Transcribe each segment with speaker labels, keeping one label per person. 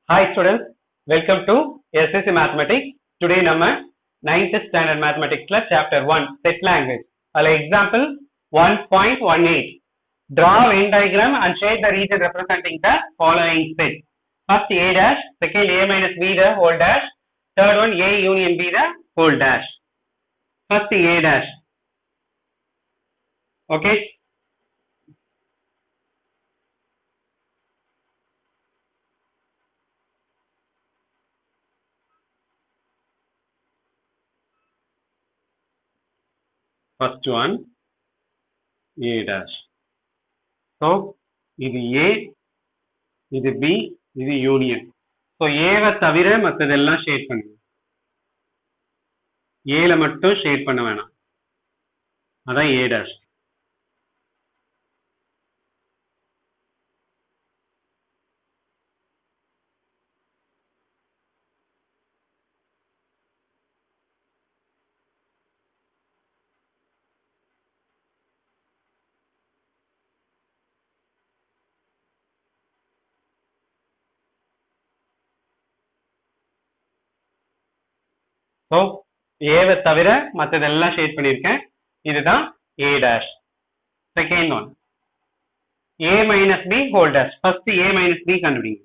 Speaker 1: Hi students, welcome to SSC Mathematics. Today நம்ம 9th standard mathematicsல chapter 1 set language. அதுல example 1.18 Draw Venn diagram and shade the region representing the following set. First A dash, second A minus B the whole dash, third one A union B the whole dash. First A dash. Okay. First one A dash. So இது A, இது B, இது union. So ஏவை தவிர மற்றதெல்லாம் shade பண்ணுங்க ஏல மட்டும் shade பண்ண வேணாம் அதான் ஏ டேஷ் ஸோ ஏவை தவிர மற்றதெல்லாம் ஷேட் பண்ணியிருக்கேன் இதுதான் A dash second one A minus B whole dash first A minus B கண்டுபிடிங்க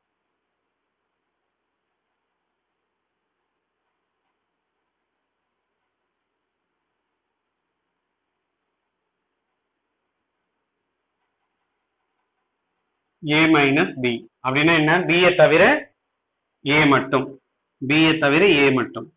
Speaker 1: ஏ மைனஸ் பி அப்படின்னா என்ன B யை தவிர ஏ மட்டும் B யை தவிர ஏ மட்டும்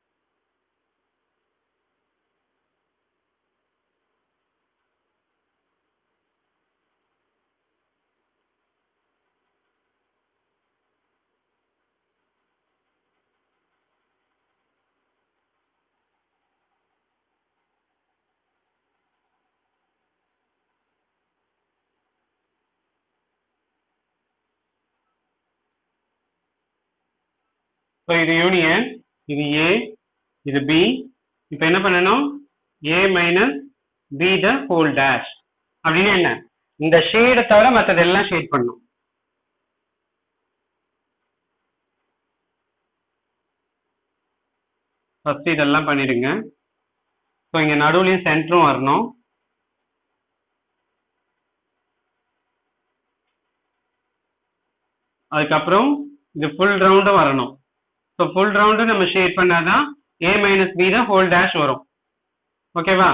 Speaker 1: ஸோ இது யூனியன் இது ஏ இது பி இப்போ என்ன பண்ணணும் A minus B the whole dash அப்படின்னு என்ன இந்த ஷேடை தவிர மற்றதெல்லாம் ஷேட் பண்ணும் ஃபர்ஸ்ட் இதெல்லாம் பண்ணிடுங்க ஸோ இங்க நடுவுலையும் சென்டரும் வரணும் அதுக்கப்புறம் இது ஃபுல் ரவுண்டும் வரணும் ஸோ ஃபுல் ரவுண்டு நம்ம ஷேட் பண்ணாதான் ஏ மைனஸ் பி தான் ஹோல் டேஷ் வரும் ஓகேவா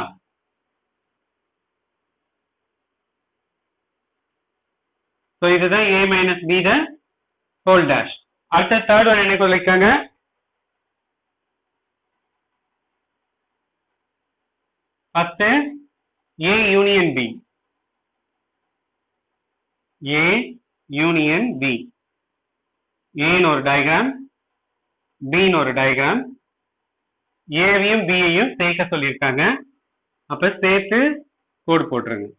Speaker 1: ஸோ இதுதான் A minus B the whole dash அடுத்த தேர்ட் ஒன் என்ன சொல்லியிருக்காங்க first A union B A union B ஏன்னு ஒரு டயக்ராம் பின்னு ஒரு டயக்ராம் ஏவையும் பியையும் சேர்க்க சொல்லியிருக்காங்க அப்ப சேர்த்து கோடு போட்டுருங்க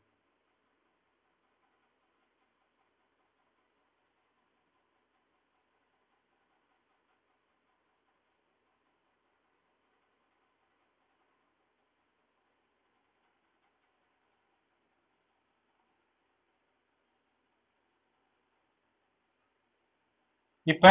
Speaker 1: இப்ப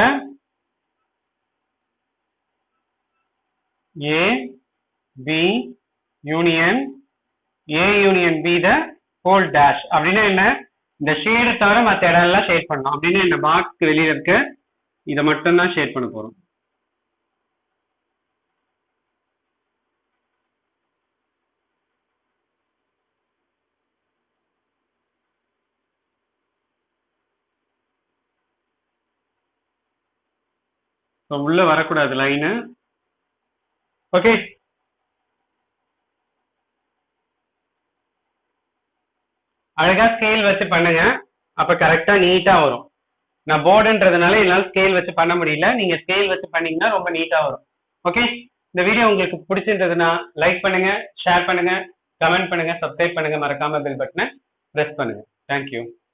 Speaker 1: A B union A union B the whole dash அப்படின்னா என்ன இந்த ஷேடை தவிர மற்ற இடம் எல்லாம் ஷேட் பண்ணணும் அப்படின்னு இந்த பாக்ஸ்க்கு வெளியில இருக்க இதை மட்டும் தான் ஷேட் பண்ண போறோம் உள்ள வரக்கூடாது லைனு ஓகே அழகா ஸ்கேல் வச்சு பண்ணுங்க அப்ப கரெக்டா நீட்டா வரும் நான் போர்டுன்றதுனால என்னால ஸ்கேல் வச்சு பண்ண முடியல நீங்க ஸ்கேல் வச்சு பண்ணீங்கன்னா ரொம்ப நீட்டா வரும் ஓகே இந்த வீடியோ உங்களுக்கு பிடிச்சிருந்ததுன்னா லைக் பண்ணுங்க ஷேர் பண்ணுங்க கமெண்ட் பண்ணுங்க சப்ஸ்கிரைப் பண்ணுங்க மறக்காம பெல் பட்டனை பிரஸ் பண்ணுங்க தேங்க்யூ